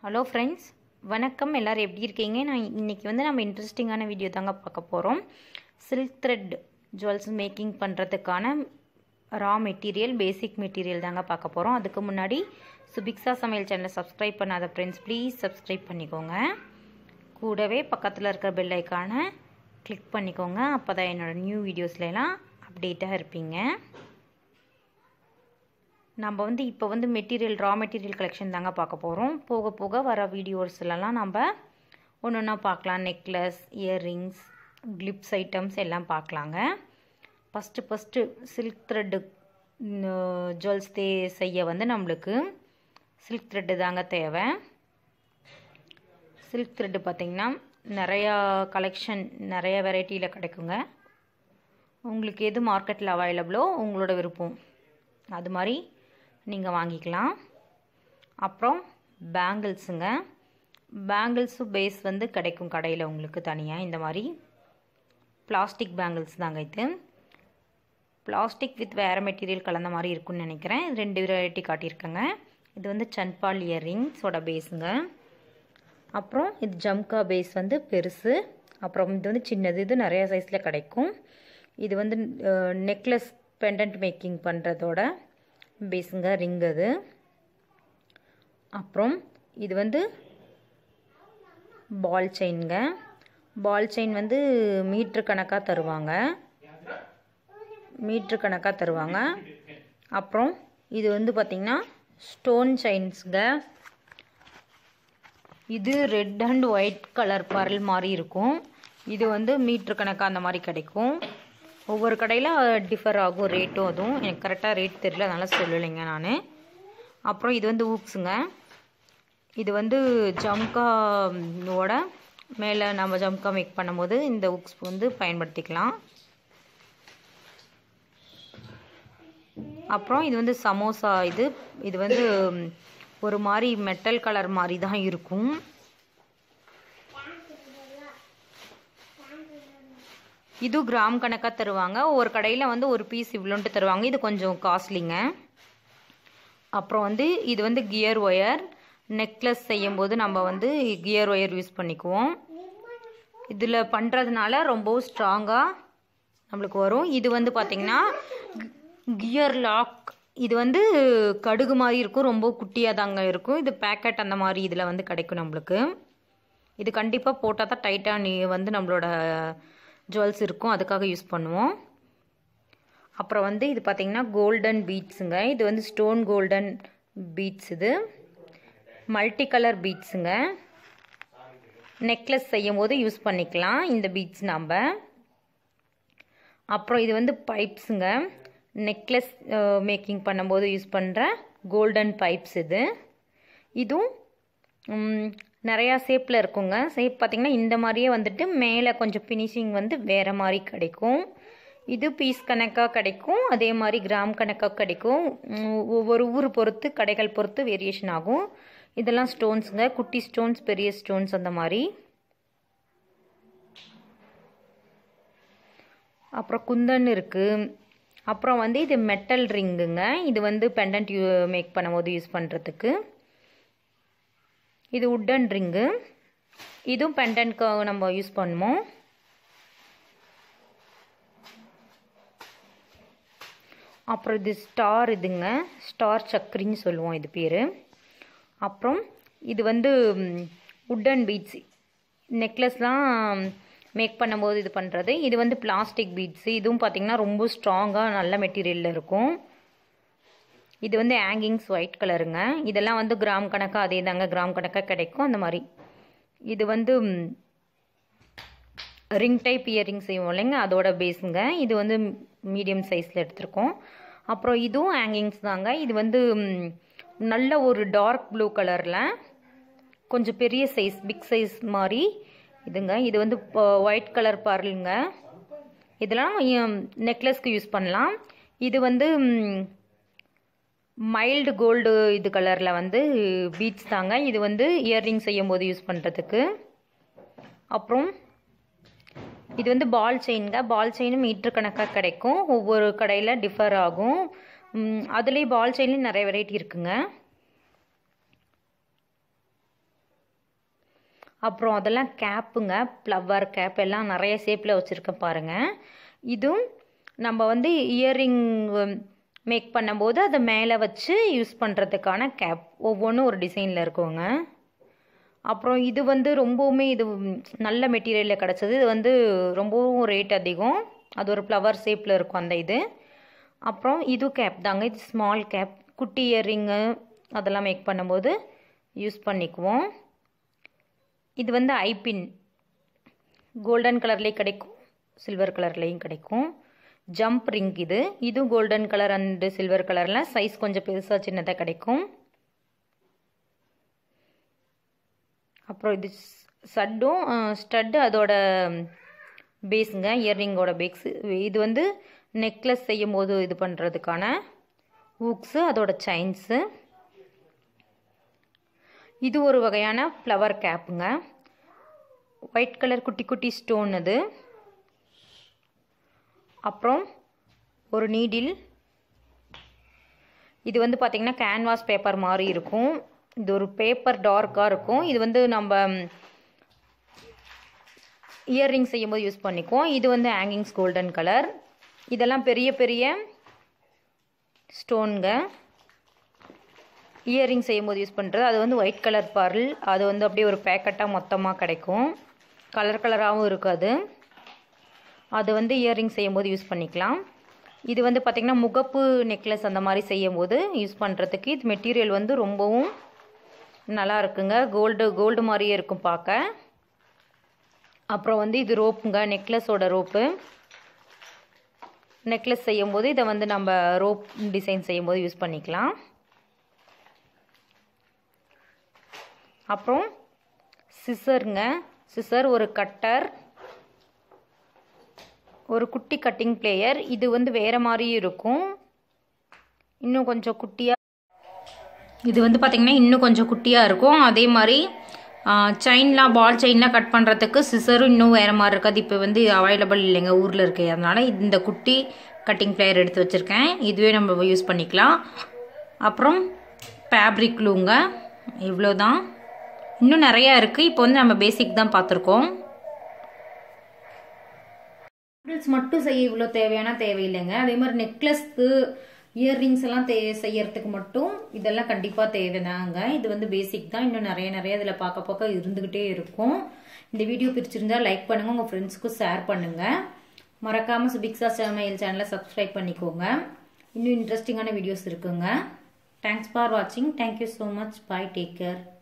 hello friends வணக்கம் எல்லோரும் எப்படி இருக்கீங்க நான் இன்றைக்கி வந்து நம்ம இன்ட்ரெஸ்டிங்கான வீடியோ தாங்க பார்க்க போகிறோம் சில்க் த்ரெட் ஜுவல்ஸ் மேக்கிங் பண்ணுறதுக்கான ரா மெட்டீரியல் பேசிக் மெட்டீரியல் தாங்க பார்க்க போகிறோம் அதுக்கு முன்னாடி சுபிக்ஸா சமையல் சேனலை சப்ஸ்கிரைப் பண்ணாத ஃப்ரெண்ட்ஸ் ப்ளீஸ் சப்ஸ்கிரைப் பண்ணிக்கோங்க கூடவே பக்கத்தில் இருக்கிற பெல் ஐக்கானை கிளிக் பண்ணிக்கோங்க அப்போ தான் என்னோடய நியூ வீடியோஸ்லாம் அப்டேட்டாக இருப்பீங்க நம்ம வந்து இப்போ வந்து மெட்டீரியல் ரா மெட்டீரியல் கலெக்ஷன் தாங்க பார்க்க போகிறோம் போக போக வர வீடியோஸ்லலாம் நம்ம ஒன்று ஒன்றா பார்க்கலாம் நெக்லஸ் இயர்ரிங்ஸ் கிளிப்ஸ் ஐட்டம்ஸ் எல்லாம் பார்க்கலாங்க first first silk thread jewels தே செய்ய வந்து நம்மளுக்கு சில்க் த்ரெட்டு தாங்க தேவை சில்க் த்ரெட்டு பார்த்திங்கன்னா நிறையா கலெக்ஷன் நிறைய வெரைட்டியில் கிடைக்குங்க உங்களுக்கு எது மார்க்கெட்டில் அவைலபிளோ உங்களோட விருப்பம் அது மாதிரி நீங்கள் வாங்கிக்கலாம் அப்புறம் பேங்கிள்ஸுங்க பேங்கிள்ஸும் பேஸ் வந்து கிடைக்கும் கடையில் உங்களுக்கு தனியாக இந்த மாதிரி பிளாஸ்டிக் பேங்கிள்ஸ் தாங்க இது பிளாஸ்டிக் வித் வேறு மெட்டீரியல் கலந்த மாதிரி இருக்குன்னு நினைக்கிறேன் ரெண்டு வெரைட்டி காட்டியிருக்கேங்க இது வந்து சன்பால் இயர்ரிங்ஸோட பேஸுங்க அப்புறம் இது ஜம்கா பேஸ் வந்து பெருசு அப்புறம் இது வந்து சின்னது இது நிறைய சைஸில் கிடைக்கும் இது வந்து நெக்லஸ் பெண்டன்ட் மேக்கிங் பண்ணுறதோட பேஸுங்க ரிங் அது அப்புறம் இது வந்து பால் செயின்ங்க பால் செயின் வந்து மீட்ரு கணக்காக தருவாங்க மீட்ரு கணக்காக தருவாங்க அப்புறம் இது வந்து பார்த்திங்கன்னா ஸ்டோன் செயின்ஸுங்க இது ரெட் அண்ட் ஒயிட் கலர் பரல் மாதிரி இருக்கும் இது வந்து மீட்ரு கணக்காக அந்த மாதிரி கிடைக்கும் ஒவ்வொரு கடையில் டிஃபர் ஆகும் ரேட்டும் அதுவும் எனக்கு கரெக்டாக ரேட் தெரியல அதனால் சொல்லலைங்க நான் அப்புறம் இது வந்து ஊக்ஸுங்க இது வந்து ஜம்காவோட மேலே நம்ம ஜம்கா மேக் பண்ணும்போது இந்த ஊக்ஸ் வந்து பயன்படுத்திக்கலாம் அப்புறம் இது வந்து சமோசா இது இது வந்து ஒரு மாதிரி மெட்டல் கலர் மாதிரி தான் இருக்கும் இது கிராம் கணக்காக தருவாங்க ஒரு கடையில் வந்து ஒரு பீஸ் இவ்வளோன்ட்டு தருவாங்க இது கொஞ்சம் காஸ்ட்லிங்க அப்புறம் வந்து இது வந்து கியர் ஒயர் நெக்லஸ் செய்யும்போது நம்ம வந்து கியர் ஒயர் யூஸ் பண்ணிக்குவோம் இதில் பண்ணுறதுனால ரொம்பவும் ஸ்ட்ராங்காக நம்மளுக்கு வரும் இது வந்து பார்த்திங்கன்னா கியர் லாக் இது வந்து கடுகு மாதிரி இருக்கும் ரொம்ப குட்டியாக தாங்க இருக்கும் இது பேக்கெட் அந்த மாதிரி இதில் வந்து கிடைக்கும் நம்மளுக்கு இது கண்டிப்பாக போட்டால் தான் டைட்டாக நீ வந்து நம்மளோட ஜுவல்ஸ் இருக்கும் அதுக்காக யூஸ் பண்ணுவோம் அப்புறம் வந்து இது பார்த்திங்கன்னா கோல்டன் பீட்ஸுங்க இது வந்து ஸ்டோன் கோல்டன் பீட்ஸ் இது மல்டி கலர் பீட்ஸுங்க நெக்லஸ் செய்யும் போது யூஸ் பண்ணிக்கலாம் இந்த பீட்ஸ் நம்ம அப்புறம் இது வந்து பைப்ஸுங்க நெக்லஸ் மேக்கிங் பண்ணும்போது யூஸ் பண்ணுற கோல்டன் பைப்ஸ் இது இதுவும் நிறையா ஷேப்பில் இருக்குங்க ஷேப் பார்த்திங்கன்னா இந்த மாதிரியே வந்துட்டு மேலே கொஞ்சம் ஃபினிஷிங் வந்து வேறு மாதிரி கிடைக்கும் இது பீஸ் கணக்காக கிடைக்கும் அதே மாதிரி கிராம் கணக்காக கிடைக்கும் ஒவ்வொரு ஊர் பொறுத்து கடைகள் பொறுத்து வேரியேஷன் ஆகும் இதெல்லாம் ஸ்டோன்ஸுங்க குட்டி ஸ்டோன்ஸ் பெரிய ஸ்டோன்ஸ் அந்த மாதிரி அப்புறம் குந்தன் இருக்குது அப்புறம் வந்து இது மெட்டல் ரிங்குங்க இது வந்து பெண்டன்ட் யூ மேக் பண்ணும்போது யூஸ் பண்ணுறதுக்கு இது உட்டன் ரிங்கு இதுவும் பெண்டன்ட்காக நம்ம யூஸ் பண்ணுவோம் அப்புறம் இது ஸ்டார் இதுங்க ஸ்டார் சக்கரின்னு சொல்லுவோம் இது பேர் அப்புறம் இது வந்து உட்டன் பீட்ஸ் நெக்லஸ்லாம் மேக் பண்ணும்போது இது பண்ணுறது இது வந்து பிளாஸ்டிக் பீட்ஸு இதுவும் பார்த்திங்கன்னா ரொம்ப ஸ்ட்ராங்காக நல்ல மெட்டீரியலில் இருக்கும் இது வந்து ஹேங்கிங்ஸ் ஒயிட் கலருங்க இதெல்லாம் வந்து கிராம் கணக்காக அதே தாங்க கிராம் கணக்காக கிடைக்கும் அந்த மாதிரி இது வந்து ரிங் டைப் இயரிங் செய்வோம் இல்லைங்க அதோட பேஸுங்க இது வந்து மீடியம் சைஸில் எடுத்திருக்கோம் அப்புறம் இதுவும் ஹேங்கிங்ஸ் தாங்க இது வந்து நல்ல ஒரு டார்க் ப்ளூ கலரில் கொஞ்சம் பெரிய சைஸ் பிக் சைஸ் மாதிரி இதுங்க இது வந்து ஒயிட் கலர் பர்லுங்க இதெல்லாம் நெக்லஸ்க்கு யூஸ் பண்ணலாம் இது வந்து மைல்டு கோல்டு இது கலரில் வந்து பீட்ஸ் தாங்க இது வந்து இயர்ரிங் செய்யும் போது யூஸ் பண்ணுறதுக்கு அப்புறம் இது வந்து பால் செயின்ங்க பால் செயினும் மீட்ரு கணக்காக கிடைக்கும் ஒவ்வொரு கடையில் டிஃபர் ஆகும் அதுலேயும் பால் செயின்லேயும் நிறைய வெரைட்டி இருக்குங்க அப்புறம் அதெல்லாம் கேப்புங்க ஃப்ளவர் கேப் எல்லாம் நிறைய ஷேப்பில் வச்சுருக்கேன் பாருங்கள் இதுவும் நம்ம வந்து இயரிங் மேக் பண்ணும்போது அதை மேலே வச்சு யூஸ் பண்ணுறதுக்கான கேப் ஒவ்வொன்றும் ஒரு டிசைனில் இருக்குங்க அப்புறம் இது வந்து ரொம்பவுமே இது நல்ல மெட்டீரியலில் கிடச்சது இது வந்து ரொம்பவும் ரேட் அதிகம் அது ஒரு ஃப்ளவர் ஷேப்பில் இருக்கும் அந்த இது அப்புறம் இது கேப் தாங்க இது ஸ்மால் கேப் குட்டி இயரிங்கு அதெல்லாம் மேக் பண்ணும்போது யூஸ் பண்ணிக்குவோம் இது வந்து ஐபின் கோல்டன் கலர்லேயும் கிடைக்கும் சில்வர் கலர்லேயும் கிடைக்கும் ஜம்ப் ரிங் இது இதுவும் கோல்டன் கலர் அண்டு சில்வர் கலரில் சைஸ் கொஞ்சம் பெருசாக சின்னதாக கிடைக்கும் அப்புறம் இது சட்டும் ஸ்டட்டு அதோட பேஸுங்க இயர்ரிங்கோட பேக்ஸு இது வந்து நெக்லஸ் செய்யும் போது இது பண்ணுறதுக்கான ஊக்ஸு அதோட செயின்ஸு இது ஒரு வகையான ஃப்ளவர் கேப்புங்க ஒயிட் கலர் குட்டி குட்டி ஸ்டோன் அது அப்புறம் ஒரு நீடில் இது வந்து பார்த்திங்கன்னா கேன்வாஸ் பேப்பர் மாதிரி இருக்கும் இது ஒரு பேப்பர் டார்க்காக இருக்கும் இது வந்து நம்ம இயர்ரிங் செய்யும்போது யூஸ் பண்ணிக்குவோம் இது வந்து ஹேங்கிங்ஸ் கோல்டன் கலர் இதெல்லாம் பெரிய பெரிய ஸ்டோனுங்க இயர்ரிங் செய்யும்போது யூஸ் பண்ணுறது அது வந்து ஒயிட் கலர் பர்ல் அது வந்து அப்படியே ஒரு பேக்கெட்டாக மொத்தமாக கிடைக்கும் கலர் கலராகவும் இருக்காது அது வந்து இயர்ரிங் செய்யும்போது யூஸ் பண்ணிக்கலாம் இது வந்து பார்த்திங்கன்னா முகப்பு நெக்லஸ் அந்த மாதிரி செய்யும்போது யூஸ் பண்ணுறதுக்கு இது மெட்டீரியல் வந்து ரொம்பவும் நல்லா இருக்குங்க கோல்டு கோல்டு மாதிரியே இருக்கும் பார்க்க அப்புறம் வந்து இது ரோப்புங்க நெக்லஸோட ரோப்பு நெக்லஸ் செய்யும்போது இதை வந்து நம்ம ரோப் டிசைன் செய்யும்போது யூஸ் பண்ணிக்கலாம் அப்புறம் சிசருங்க சிசர் ஒரு கட்டர் ஒரு குட்டி கட்டிங் பிளேயர் இது வந்து வேறு மாதிரியும் இருக்கும் இன்னும் கொஞ்சம் குட்டியாக இது வந்து பார்த்திங்கன்னா இன்னும் கொஞ்சம் குட்டியாக இருக்கும் அதே மாதிரி செயின்லாம் பால் செயின்லாம் கட் பண்ணுறதுக்கு சிசரும் இன்னும் வேறு மாதிரி இருக்காது இப்போ வந்து அவைலபிள் இல்லைங்க ஊரில் இருக்கு அதனால் இந்த குட்டி கட்டிங் பிளேயர் எடுத்து வச்சுருக்கேன் இதுவே நம்ம யூஸ் பண்ணிக்கலாம் அப்புறம் ஃபேப்ரிக் க்ளூங்க இவ்வளோ தான் இன்னும் நிறையா இருக்குது இப்போ வந்து நம்ம பேசிக் தான் பார்த்துருக்கோம் நூடுல்ஸ் மட்டும் செய்ய இவ்வளோ தேவையான தேவையில்லைங்க அதே மாதிரி நெக்லஸ்க்கு இயர்ரிங்ஸ் எல்லாம் தே செய்யறதுக்கு மட்டும் இதெல்லாம் கண்டிப்பாக தேவைதாங்க இது வந்து பேசிக் தான் இன்னும் நிறைய நிறைய இதில் பார்க்க பார்க்க இருந்துக்கிட்டே இருக்கும் இந்த வீடியோ பிடிச்சிருந்தா லைக் பண்ணுங்கள் உங்கள் ஃப்ரெண்ட்ஸ்க்கும் ஷேர் பண்ணுங்கள் மறக்காமல் சுபிக்ஸா சமையல் சேனலை சப்ஸ்கிரைப் பண்ணிக்கோங்க இன்னும் இன்ட்ரெஸ்டிங்கான வீடியோஸ் இருக்குங்க தேங்க்ஸ் ஃபார் வாட்சிங் thank you so much bye take care